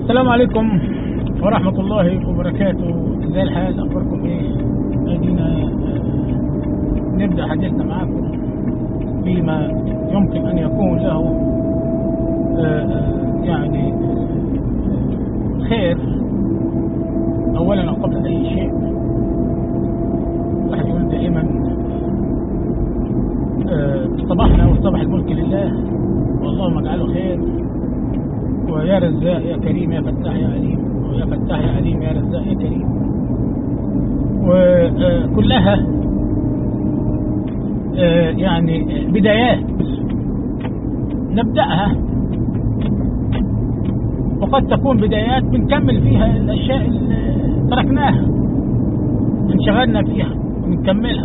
السلام عليكم ورحمة الله وبركاته ازاي الحال اخباركم ايه ادينا آه، نبدأ حديثنا معاكم فيما يمكن ان يكون له آه، آه، يعني آه، خير اولا قبل اي شيء واحد يقول دائما آه، صباحنا وصباح الملك لله واللهم اجعله خير ويا رزاق يا كريم يا فتاح يا عليم ويا فتاح يا عليم يا رزاق يا كريم وكلها يعني بدايات نبدأها وقد تكون بدايات بنكمل فيها الأشياء اللي تركناها انشغلنا فيها ونكملها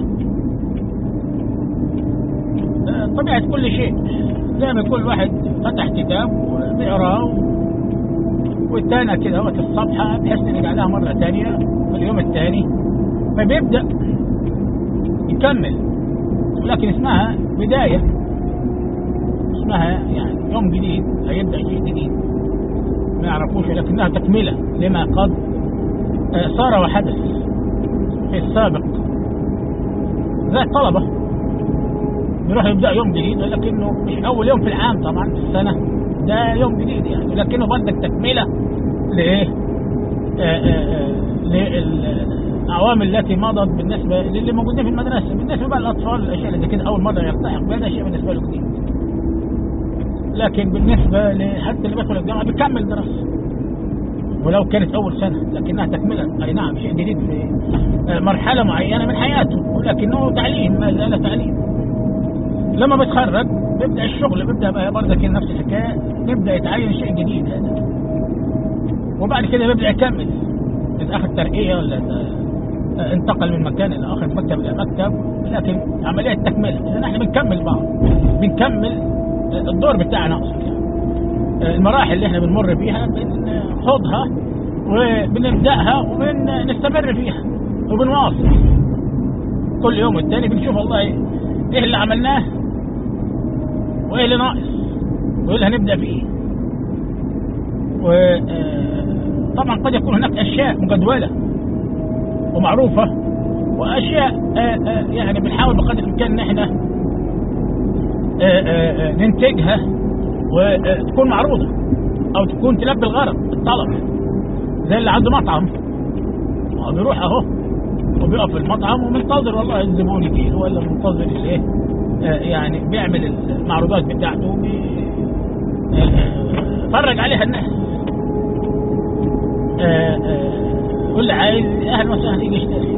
آه، طبيعة كل شيء زي ما كل واحد فتح كتاب وبيقراه والتانى كده وقت الصفحة بحيث نرجع لها مرة تانية في اليوم الثاني فبيبدأ يكمل لكن اسمها بداية اسمها يعني يوم جديد هيبدأ شيء جديد ما يعرفوش لكنها تكملة لما قد آه، صار وحدث في السابق زي الطلبة بيروح يبدأ يوم جديد لكنه مش أول يوم في العام طبعا في السنة ده يوم جديد يعني لكنه برضك تكملة لإيه؟ آه، آه، آه، للأعوام التي مضت بالنسبة للي موجودين في المدرسة بالنسبة بقى للأطفال الأشياء اللي زي كده أول مرة يلتحق بها ده شيء بالنسبة له جديد لكن بالنسبة لحتى اللي بيدخل الجامعة بيكمل دراسة ولو كانت أول سنة لكنها تكملة أي نعم شيء جديد في آه، مرحلة معينة من حياته ولكنه تعليم ما زال تعليم لما بيتخرج بيبدا الشغل بيبدا بقى برضك نفس الحكايه بيبدا يتعين شيء جديد هذا وبعد كده بيبدا يكمل اذا اخذ ترقيه ولا إذا انتقل من مكان الى اخر من مكتب الى مكتب لكن عمليه تكمله اذا احنا بنكمل بعض بنكمل الدور بتاعنا اقصد يعني المراحل اللي احنا بنمر بيها بنخوضها وبنبداها وبنستمر فيها وبنواصل كل يوم والتاني بنشوف والله ايه اللي عملناه وايه اللي ناقص وايه اللي هنبدا فيه وطبعا قد يكون هناك اشياء مجدوله ومعروفه واشياء آه، آه، يعني بنحاول بقدر الامكان ان احنا آه، آه، آه، ننتجها وتكون معروضه او تكون تلبي الغرض الطلب زي اللي عنده مطعم هو بيروح اهو وبيقف في المطعم ومنتظر والله الزبون يجي له ولا منتظر الايه آه، يعني بيعمل المعروضات بتاعته وبي- آه، آه، فرج عليها الناس آه، آه، واللي عايز اهلا وسهلا يجي يشتري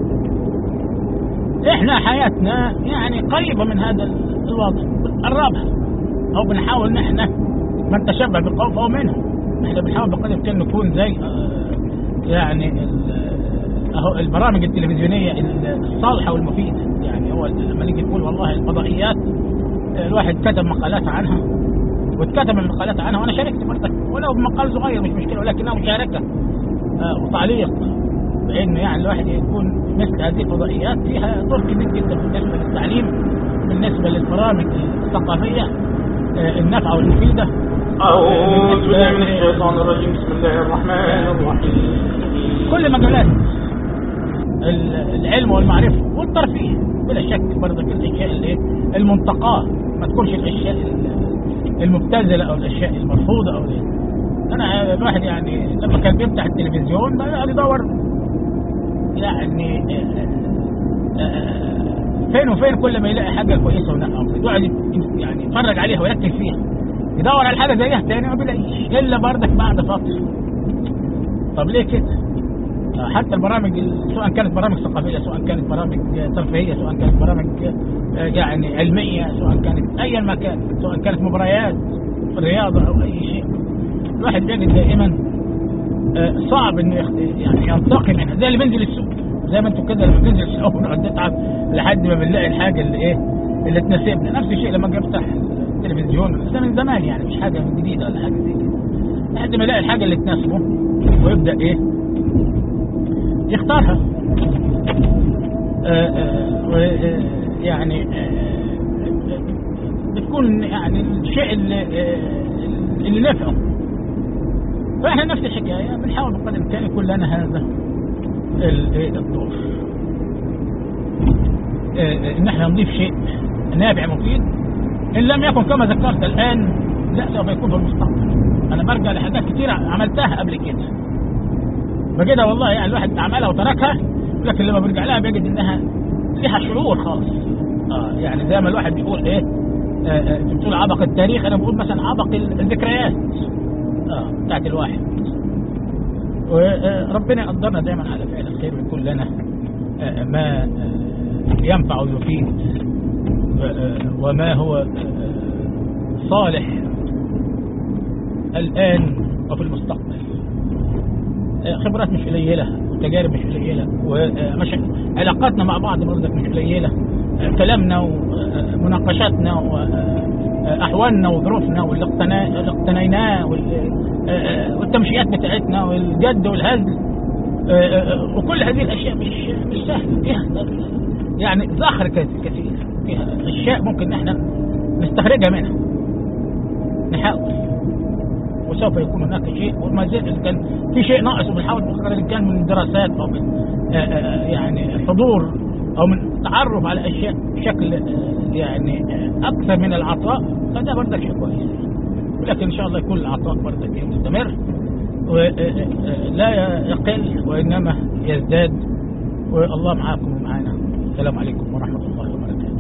احنا حياتنا يعني قريبه من هذا الوضع بنقربها او بنحاول ان احنا من تشبه بقوم فهو منهم احنا بنحاول بقدر الامكان نكون زي آه، يعني ال- اهو البرامج التلفزيونيه الصالحه والمفيده يعني هو لما نيجي نقول والله الفضائيات آه، الواحد كتب مقالات عنها واتكتب المقالات عنها وانا شاركت برضك ولو بمقال صغير مش مشكله ولكنها مشاركه آه، وتعليق بانه يعني الواحد يكون مثل هذه الفضائيات فيها دور كبير جدا بالنسبه للتعليم بالنسبه للبرامج الثقافيه آه، النافعه والمفيده أعوذ بالله من الشيطان الرجيم بسم الله الرحمن الرحيم كل مجالات ال- العلم والمعرفة والترفيه بلا شك برضك الأشياء اللي المنتقاة ما تكونش الأشياء ال- المبتذلة أو الأشياء المرفوضة أو ال- أنا الواحد يعني لما كان بيفتح التلفزيون بقى يقعد يدور يعني آه، آه، فين وفين كل ما يلاقي حاجة كويسة ولا يقعد يعني يتفرج عليها ويركز فيها يدور على حاجة زيها تاني ما بيلاقيش إلا برضك بعد فترة طب ليه كده؟ حتى البرامج سواء كانت برامج ثقافيه سواء كانت برامج ترفيهيه سواء كانت برامج آه، يعني علميه سواء كانت ايا ما كان سواء كانت مباريات في الرياضه او اي شيء الواحد بيجد دائما آه، صعب انه يخ- يعني ينتقي منها زي اللي بينزل السوق زي ما انتم كده لما بننزل السوق بنقعد نتعب لحد ما بنلاقي الحاجه اللي ايه اللي تناسبنا نفس الشيء لما اجي افتح التلفزيون بس ده من زمان يعني مش حاجه جديده ولا حاجه زي كده لحد ما يلاقي الحاجه اللي تناسبه ويبدا ايه يختارها آه، آه، و- آه، يعني آه، بتكون يعني الشيء اللي, آه، اللي نفعه فاحنا نفس الحكايه بنحاول بقدر الامكان يكون لنا هذا ال- إيه الدور آه، ان احنا نضيف شيء نافع مفيد ان لم يكن كما ذكرت الان لا سوف يكون في المستقبل انا برجع لحاجات كتير عملتها قبل كده بجدها والله يعني الواحد عملها وتركها لكن لما بيرجع لها بيجد انها لها شعور خاص اه يعني زي ما الواحد بيقول ايه آه، آه، بتقول عبق التاريخ انا بقول مثلا عبق الذكريات اه بتاعت الواحد وربنا يقدرنا دايما على فعل الخير ويكون لنا آه، ما آه، ينفع ويفيد آه، وما هو آه، صالح الآن وفي المستقبل آه، خبرات مش قليلة وتجارب مش قليلة ومش علاقاتنا مع بعض برضك مش قليلة آه، كلامنا ومناقشاتنا وأحوالنا وظروفنا واللي اقتنا- اللي اقتنيناه وال- آه، آه، والتمشيات بتاعتنا والجد والهزل آه، آه، وكل هذه الأشياء مش مش سهلة فيها يعني زخر كث- كثير فيها أشياء ممكن احنا نستخرجها منها نحاول وسوف يكون هناك شيء وما زال إذا كان في شيء ناقص وبنحاول بقدر الامكان من دراسات او من آه، آه، يعني حضور او من تعرف على اشياء بشكل آه، يعني آه، اكثر من العطاء فده برضك شيء كويس ولكن ان شاء الله يكون العطاء برضك مستمر ولا يقل وانما يزداد والله معاكم ومعانا السلام عليكم ورحمه الله وبركاته